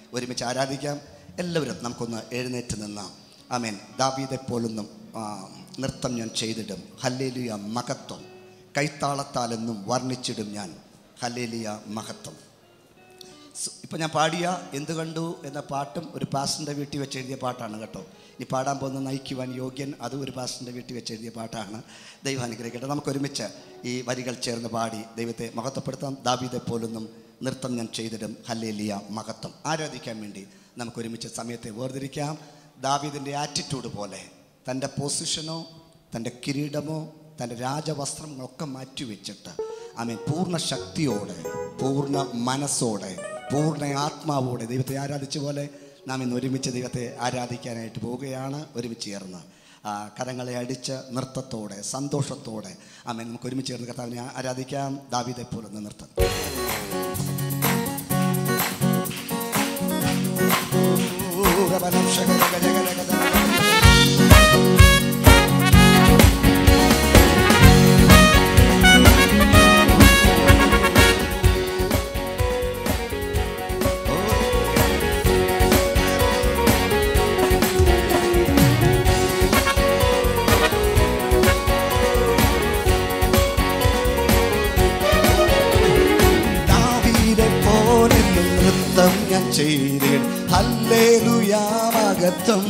ഒരുമിച്ച് ആരാധിക്കാം എല്ലാവരും നമുക്കൊന്ന് എഴുന്നേറ്റ് നിന്നാം ആമേൻ ദാവീതെ പോലൊന്നും ആ, നൃത്തം ഞാൻ ചെയ്തിടും ഹല്ലേലിയ മഹത്വം കൈത്താളത്താലെന്നും വർണ്ണിച്ചിടും ഞാൻ ഹല്ലേലിയ മഹത്വം സ്- ഇപ്പം ഞാൻ പാടിയ എന്ത് കണ്ടു എന്ന പാട്ടും ഒരു പാസ്റ്ററിൻ്റെ വീട്ടിൽ വെച്ച് എഴുതിയ പാട്ടാണ് കേട്ടോ ഈ പാടാൻ പോകുന്ന നയിക്കുവാൻ യോഗ്യൻ അതും ഒരു പാസ്റ്ററിൻ്റെ വീട്ടിൽ വെച്ച് എഴുതിയ പാട്ടാണ് ദൈവം അനുഗ്രഹിക്കട്ടെ നമുക്ക് ഒരുമിച്ച് ഈ വരികൾ ചേർന്ന് പാടി ദൈവത്തെ മഹത്വപ്പെടുത്താം ദാവീതെ പോലൊന്നും നൃത്തം ഞാൻ ചെയ്തിടും ഹല്ലേലിയ മഹത്വം ആരാധിക്കാൻ വേണ്ടി നമുക്ക് ഒരുമിച്ച് സമയത്തെ വേർതിരിക്കാം ദാവീദിൻ്റെ ആറ്റിറ്റ്യൂഡ് പോലെ തൻ്റെ പൊസിഷനോ തൻ്റെ കിരീടമോ തൻ്റെ രാജവസ്ത്രങ്ങളൊക്കെ മാറ്റി വെച്ചിട്ട് ആമീൻ പൂർണ്ണ ശക്തിയോടെ പൂർണ്ണ മനസ്സോടെ പൂർണ്ണ ആത്മാവോടെ ദൈവത്തെ ആരാധിച്ച പോലെ നാം ഇന്ന് ഒരുമിച്ച് ദൈവത്തെ ആരാധിക്കാനായിട്ട് പോവുകയാണ് ഒരുമിച്ച് ചേർന്ന് ആ, കരങ്ങളെ അടിച്ച് നൃത്തത്തോടെ സന്തോഷത്തോടെ ആമേൻ നമുക്ക് ഒരുമിച്ച് ചേർന്ന് കർത്താവിനെ ആരാധിക്കാം ദാവിതെ പോലെ നൃത്തം ദാവീദെ പോലെ നൃത്തം ഞാൻ ചെയ്തിടും ഹല്ലേലൂയാമകത്വം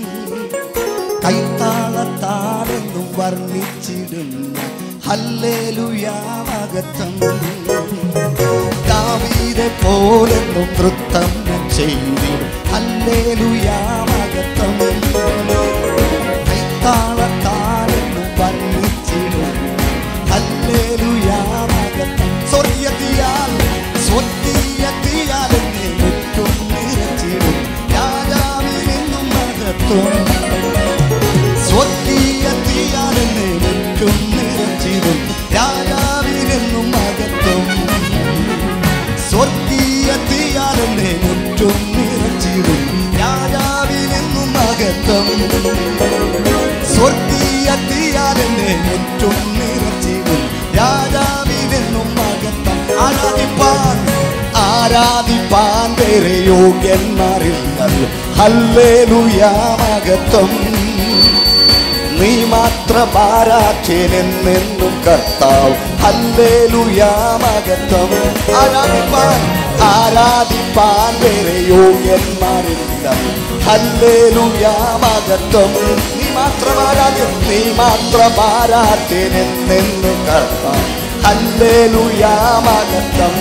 കൈത്താളത്താലെന്നും വർണ്ണിച്ചിടും ഹല്ലേലൂയാമകത്വം ദാവീദെ പോലെന്നും നൃത്തം ഞാൻ ചെയ്തിടും ഹല്ലേലൂയാമകത്വം കൈത്താളത്താലെന്നും വർണ്ണിച്ചിടും ഹല്ലേലൂയാമകത്വം സ്വർഗീയത്തിയാൽ സ്വർഗീയത്തിയാൽ എന്നെ മുറ്റും നിറച്ചിടും രാജാവിനെന്നും മഹത്വം സ്വർഗീയത്തിയാൽ എന്നെ മുറ്റും നിറച്ചിടും രാജാവിനെന്നും മഹത്വം സ്വർഗീയത്തിയാൽ എന്നെ മുറ്റും നിറച്ചിടും രാജാവിനെന്നും മഹത്വം സ്വർഗീയത്തിയാൽ എന്നെ മുറ്റും നിറച്ചിടും രാജാവിനെന്നും മകത്തം ആരാധിപ്പാൻ ആരാധിപ്പാൻ വേറെ യോഗ്യന്മാരില്ലല്ലോ ഹല്ലേലൂയാ മകത്വം നീ മാത്രം ആരാധ്യനെന്നും കർത്താവ് ഹല്ലേലൂയാ മകത്വം ആരാധിപ്പാൻ ആരാധിപ്പാൻ വേറെ യോഗ്യന്മാരില്ല ഹല്ലേലൂയാ മകത്വം നീ മാത്രം ആരാധ്യൻ നീ മാത്രം ആരാധ്യനെന്നും കർത്താവ് ഹല്ലേലൂയാ മകത്വം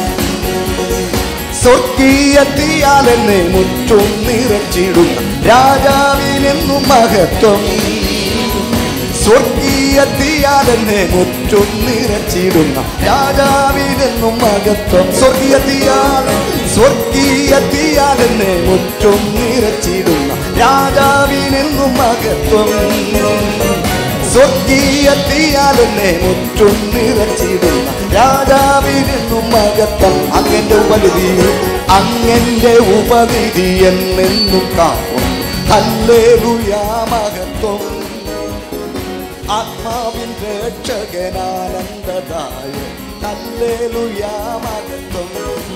സ്വർഗീയത്തിയാൽ എന്നെ മുറ്റും നിറച്ചിടും രാജാവിനെന്നും മഹത്വം സ്വർഗീയത്തിയാൽ എന്നെ മുറ്റും നിറച്ചിടുന്ന രാജാവിനെന്നും മഹത്വം സ്വർഗീയത്തിയാൽ സ്വർഗീയത്തിയാൽ എന്നെ മുറ്റും നിറച്ചിടുന്ന രാജാവിനെന്നും മഹത്വം സ്വർഗീയത്തിയാൽ എന്നെ മുറ്റും നിറച്ചിടുന്ന രാജാവിനെന്നും മകത്തം അങ്ങന്റെ ഉപനിധി അങ്ങന്റെ ഉപനിധി എന്നെന്നും കാക്കും ഹല്ലേലൂയാ മഹത്വം ആത്മാവിൻ രക്ഷകനാനന്ദദായ ഹല്ലേലൂയാ മഹത്വം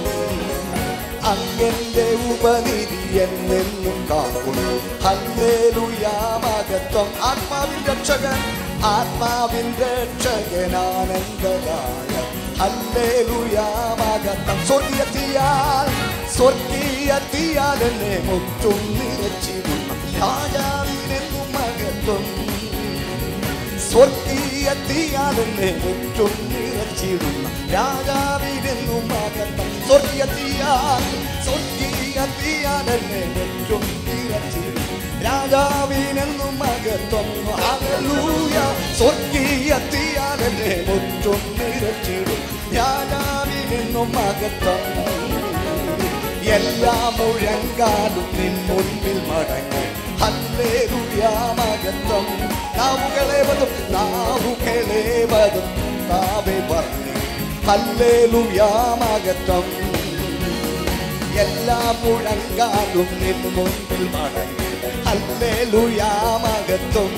അങ്ങന്റെ ഉപനിധി എന്നെന്നും കാക്കും ഹല്ലേലൂയാ മഹത്വം ആത്മാവിൻ രക്ഷകൻ ആത്മാവിൻ രക്ഷകനാനന്ദദായ ഹല്ലേലൂയാ മഹത്വം സ്വർഗീയത്തിയാൽ സ്വർഗീയത്തിയാൽ എന്നെ മുറ്റും നിറച്ചിടുന്ന രാജാവിനെന്നും മഹത്വം സ്വർഗീയത്തിയാൽ എന്നെ മുറ്റും നിറച്ചിടുന്ന രാജാവിനെന്നും മകത്തം സ്വർഗീയത്തിയാൽ സ്വർഗീയത്തിയാൽ എന്നെ മുറ്റും നിറച്ചിടുന്ന രാജാവിനെന്നും മകത്വം ഹല്ലേലൂയ സ്വർഗീയത്തിയാൽ എന്നെ മുറ്റും നിറച്ചിടും രാജാവിനെന്നും മകത്വം എല്ലാ മുഴങ്കാലും നിൻ മുൻപിൽ മടങ്ങി ഹല്ലേലൂയാ മകത്വം നാവുകളേവതും നാവുകളേവതും താവെ പറഞ്ഞു ഹല്ലേലൂയാ മകത്വം എല്ലാ മുഴങ്കാലും നിൻ മുൻപിൽ മടങ്ങി ഹല്ലേലൂയാ മകത്വം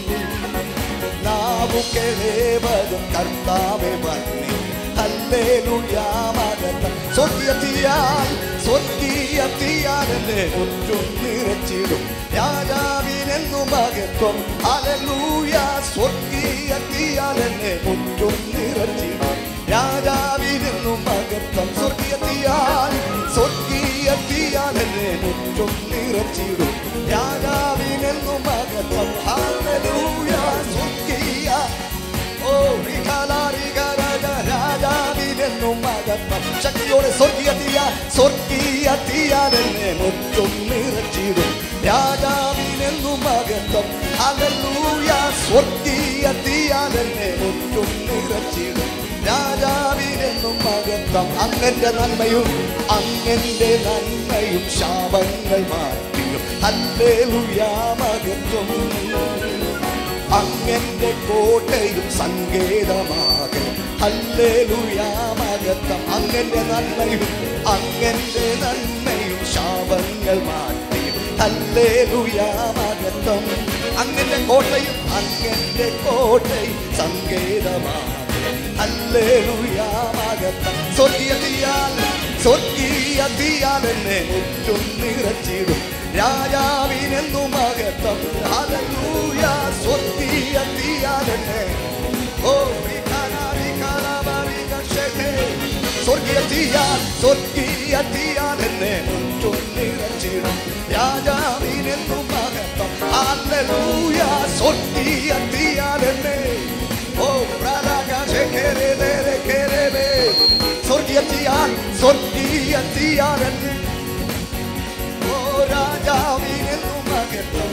നാവുകളേവതും കർത്താവെ പറഞ്ഞു ഹല്ലേലൂയാ മകത്വം സ്വർഗീയത്തിയാൽ സ്വർഗീയത്തിയാൽ എന്നെ മുറ്റും നിറച്ചിടും രാജാവിനെന്നു മകത്വം അലലൂയ സ്വർഗീയത്തിയാൽ എന്നെ മുറ്റും നിറച്ചിടും രാജാവിനെന്നു മകത്വം സ്വർഗീയത്തിയാൽ സ്വർഗീയത്തിയാൽ എന്നെ മുറ്റും നിറച്ചിടും രാജാവിനെന്നു മകത്വം ഹല്ലേലൂയ സ്വർഗീയ ഓ വികാലാരികരക രാജാവിനെന്നും മകത്വം ശക്തിയോടെ സ്വർഗീയ തീയ സ്വർഗീയ തീയാൽ എന്നെ മുറ്റും നിറച്ചിടും രാജാവിനെന്നും മകത്വം ഹല്ലേലൂയ സ്വർഗീയ തീയാൽ എന്നെ മുറ്റും നിറച്ചിടും രാജാവിനെന്നും മകത്വം അങ്ങന്റെ നന്മയും അങ്ങന്റെ നന്മയും ശാപങ്ങൾ മാറ്റിയും ഹല്ലേലൂയ മകത്വം അങ്ങന്റെ കോട്ടയും സങ്കേതമാകെ ഹല്ലേലൂയാമകത്തം അങ്ങന്റെ നന്മയും അങ്ങന്റെ നന്മയും ശാപങ്ങൾ മാറ്റിയും ഹല്ലേലൂയാമകത്തം അങ്ങന്റെ കോട്ടയും അങ്ങന്റെ കോട്ടയും സങ്കേതമാകെ ഹല്ലേലൂയാമകത്തം സ്വർഗീയ തീയാൽ സ്വർഗീയ തീയാൽ എന്നെ മുറ്റും നിറച്ചിടും രാജാവിനെന്നു മകത്തം ഹല്ലേലൂയ സ്വർഗീയ തീയാൽ എന്നെ ഓ വികാരാ വികാരാ ബാരിക ശേഖേ. സ്വർഗീയ തീയാൽ സ്വർഗീയ തീയാൽ എന്നെ മുറ്റും നിറച്ചിടും രാജാവിനെന്നു മകത്തം ഹല്ലേലൂയ സ്വർഗീയ തീയാൽ എന്നെ ഓ പ്രാരാഗ ശേഖരേ ദേരേ കേരേ സ്വർഗീയ തീയാൽ സ്വർഗീയ തീയാൽ എന്നെ ഓ രാജാവിനെന്നു മകത്തം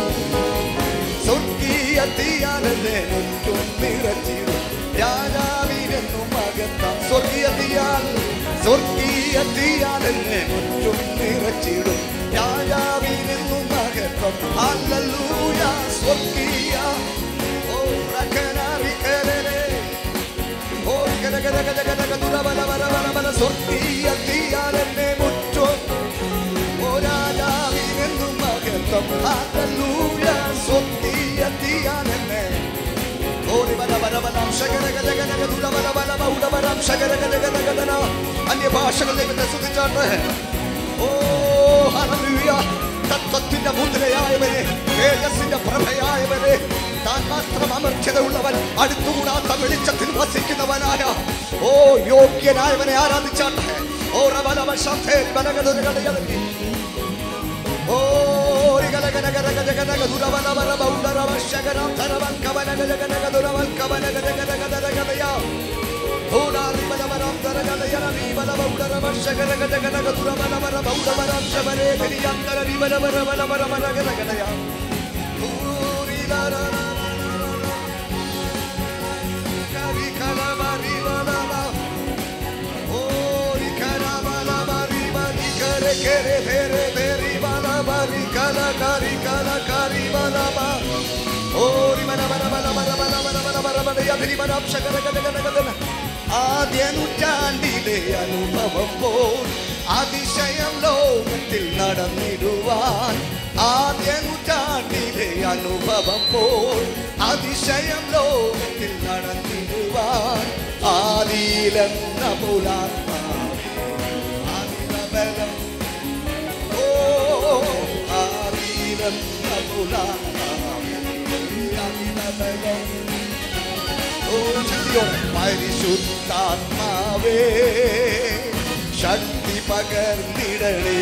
സ്വർഗീയ തീയാലെന്നെ മുറ്റും നിറച്ചിടും രാജാവിനെന്നു മകത്തം സ്വർഗീയ തീയാൽ സ്വർഗീയ തീയാലെന്നെ മുറ്റും നിറച്ചിടും രാജാവിനെന്നു മകത്തം ഹല്ലേലൂയ സ്വർഗീയ ഓ റകനാരികരേ ഓ ഗദഗദഗദഗദഗദുരബലബലബലബല സ്വർഗീയ തീയാലെന്നെ മുറ്റും ഓ രാജാവിനെന്നും മഹത്വം ഹല്ലേലൂയ സ്വർഗീയ തീയാലെന്നെ ഓടി ബല ബല ബലം ശകരഗദഗദഗ ദുരബല ബല ബൗഡ ബലം ശകരഗദഗദഗദന അന്യഭാഷകൾ ദൈവത്തെ സ്തുതിച്ചാട്ടെ ഓ ഹല്ലേലൂയ തത്വത്തിന്റെ മുദ്രയായവനെ തേജസ്സിന്റെ പ്രഭയായവനെ താൻ മാത്രം അമർച്ചതയുള്ളവൻ അടുത്തുകൂടാത്ത വെളിച്ചത്തിൽ വസിക്കുന്നവനായ ഓ യോഗ്യനായവനെ ആരാധിച്ചാട്ടെ ഓ റബലബ ശബ്ദേ ബലഗദുരഗദഗദ ഓ റിഗലഗനഗനഗനഗനഗ ദുരബലബല ബൗഡരബ ശകരം തരവൽ കവനഗനഗനഗ ദുരവൽ കവനഗനഗനഗനഗനഗനയ ഓടാറി ബലബരം തരഗനയനീ ബലബൗഡരബ ശകരഗനഗനഗ ദുരബലബര ബൗഡബരം ശബരേ ഗരിയന്തര ബലബര ബലബര ബലഗനഗനയ ആദ്യ നൂറ്റാണ്ടിലെ അനുഭവം പോൽ അതിശയം ലോകത്തിൽ നടന്നിടുവാൻ ആദ്യ നൂറ്റാണ്ടിലെ അനുഭവം പോൽ അതിശയം ലോകത്തിൽ നടന്നിടുവാൻ ആദിയിലെന്ന പുലാത്മാവേ ആദിലബലം ഓ ആദിയിലെന്ന പുലാത്മാവേ ആദിലബലം ഓ ശക്തിയോടെ പരിശുദ്ധാത്മാവേ ശക്തി പകർന്നിടണേ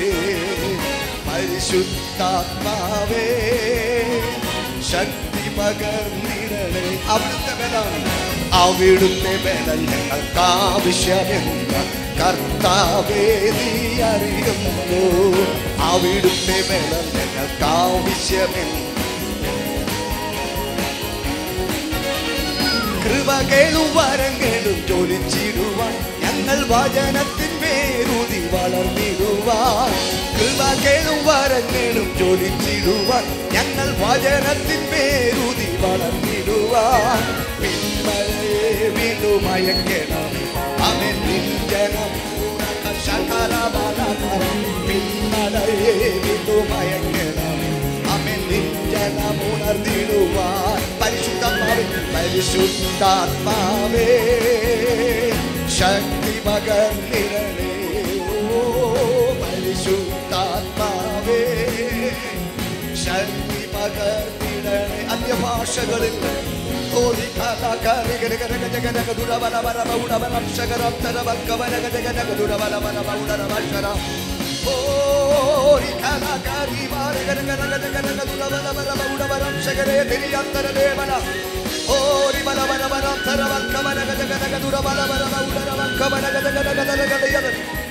പരിശുദ്ധാത്മാവേ ശക്തി പകർന്നിടണേ അവിടുത്തെ ബലം അവിടുത്തെ ബലം ഞങ്ങൾക്ക് ആവശ്യമെന്ന കർത്താവേ നീ അറിയുന്നു അവിടുത്തെ ബലം ഞങ്ങൾക്ക് ആവശ്യമെന്ന് കൃപകളും വരങ്ങളും ജോലിച്ചിടുവാൻ ഞങ്ങൾ വചനത്തിന്മേരുതി വളർന്നിടുവാൻ കൃപകളും വരങ്ങളും ജോലിച്ചിടുവാൻ ഞങ്ങൾ വചനത്തിന്മേരുതി വളർന്നിടുവാൻ പിന്മഴയെ വിടുമയക്കണം അവൻ നിഞ്ചനം ശകലബലകരം പിന്മഴയെ വിടുമയക്കണം അവൻ നിഞ്ചനമുണർന്നിടുവാൻ പരിശുദ്ധാത്മാവേ പരിശുദ്ധാത്മാവേ ശക്തി പകർന്നിടണേ ഓ പരിശുദ്ധാത്മാവേ ശക്തി പകർത്തിടണേ അന്യഭാഷകളിൽ ഓരി കലാകാരി ഗരഗരഗ ജഗരഗ ദുരബലബലബ ഉടബലം ശകരം തരവക്കവരഗ ജഗരഗ ദുരബലബലബ ഉടരവശര ഓരി കലാകാരി വാരഗരഗരഗ ജഗരഗ ദുരബലബലബ ഉടബലം ശകരേ തിരിയന്തരദേവന ഓരി ബലബലബലം തരവക്കവരഗ ജഗരഗ ദുരബലബലബ ഉടരവക്കവരഗ ജഗരഗ ദരഗടയത്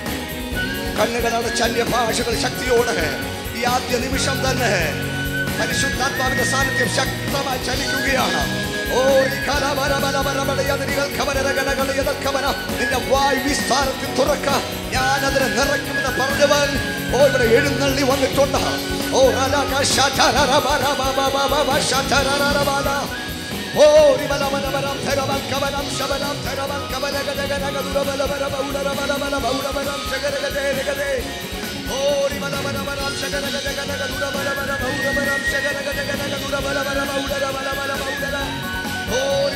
കണ്ണുകൾ അടച്ച അന്യഭാഷകൾ ശക്തിയോടെ ഈ ആദ്യ നിമിഷം തന്നെ പരിശുദ്ധാത്മാവിന്റെ സാന്നിധ്യം ശക്തമായി ചലിക്കുകയാണ് ഓ ഈ കലവരബലബലബലയതിരികൾ കവരരഗണകളയതൽക്കവന നിന്റെ വായ് വിസ്താരത്തിൽ തുറക്ക ഞാൻ അതിനെ നിറയ്ക്കുമെന്ന് പറഞ്ഞവൻ ഓ ഇവിടെ എഴുന്നള്ളി വന്നിട്ടുണ്ട് ഓ റലക ശഠരരബരബബബബ ശഠരരരബല ഓ റിബലബലബലം ധരവൽക്കവനം ശബലം ധരവൽക്കവനഗജഗനഗദുരബലബലബ ഉടരബലബലബ ഉടബലം ശഗരഗജേരഗജേ ഓ റിബലബലബലം ശഗരഗജഗനഗദുരബലബലബ ഉടബലം ശഗരഗജഗനഗദുരബലബലബ ഉടരബലബലബ ഉടര ഓ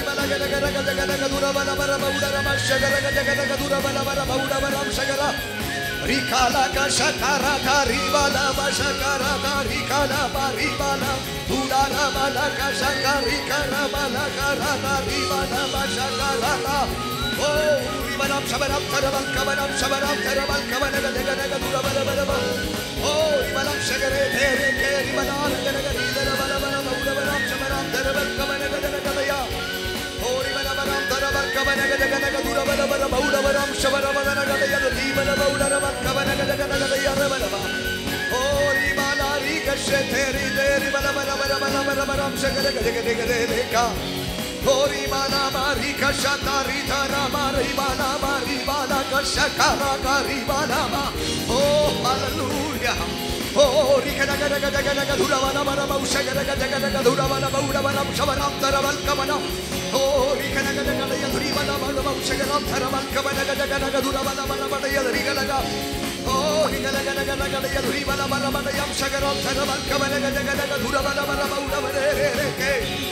റിബലഗജഗനഗജഗനഗദുരബലബലബ ഉടരബ ശഗരഗജഗനഗദുരബലബലബ ഉടബലം ശഗര Rikala kashakara karibala bashakara karikala baribala Udara bala kashakari karabala karana ribala bashakara Oh, ribalam shabaram taravam kavanam shabaram taravam kavanaga jaganaga durabala balaba Oh, ribalam shagare tere ke ribala naganaga ridara bala bala udabaram shabaram taravam kavanaga jaganaga Oh, ribala baram taravam kavanaga jaganaga durabala bala udabaram shabaram naganaga yadu ribala udaram kavanaga jaganaga yarabala Oh, ribala rikashe teri teri bala bala bala bala bala baram shaganaga jaganaga deka Gori mana mari kashata rita rama ribana mari bana kashakara karibana ma Oh hallelujah Oh rikana gana gana gana gana dhura mana mana mausha gana gana gana gana dhura mana mauda mana shabaram taraval kamana Oh rikana gana gana ya dhuri mana mana mausha gana taraval kamana gana gana gana dhura mana mana mana ya dhuri gana gana Oh rikana gana gana gana ya dhuri mana mana mana ya shagaram taraval kamana gana gana gana dhura mana mana mauda mana re re ke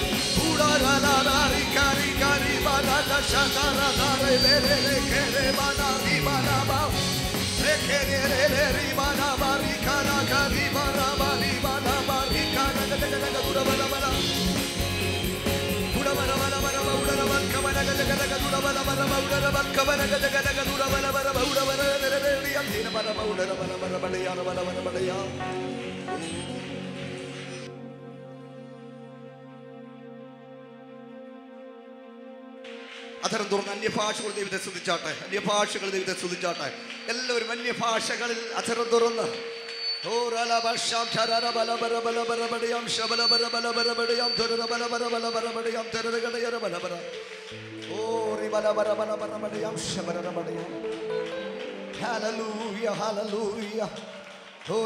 അത്തരം തുറന്ന് അന്യഭാഷകൾ ദൈവത്തെ സ്തുതിച്ചാട്ടെ അന്യഭാഷകൾ ദൈവത്തെ സ്തുതിച്ചാട്ടെ എല്ലാവരും അന്യഭാഷകളിൽ അത്തരം തുറന്ന് ഓ റലബശം ധരരബലബരബലബരബടയം ശബലബരബലബരബടയം ധരരബലബരബലബരബടയം ധരരഗടയരബലബര. ഓ റിബലബരബലബരബടയം ശബരരബടയം. Hallelujah, hallelujah. ഓ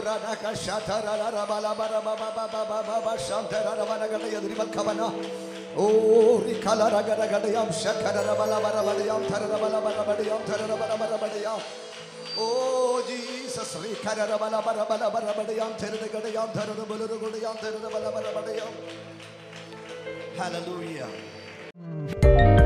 റനകശധരരബലബരബബബബബബശം ധരരബലഗടയദ്രിവൽക്കവന. ഓ റിഖലരഗരഗടയം ശഖരരബലബരബടയം ധരരബലബരബടയം ധരരബലബരബടയം. ഓ ജീസസ് റിഖരരബലബരബലബരബടയം ധരരഗടയം ധരരബലരഗടയം ധരരബലബരബടയം. Hallelujah.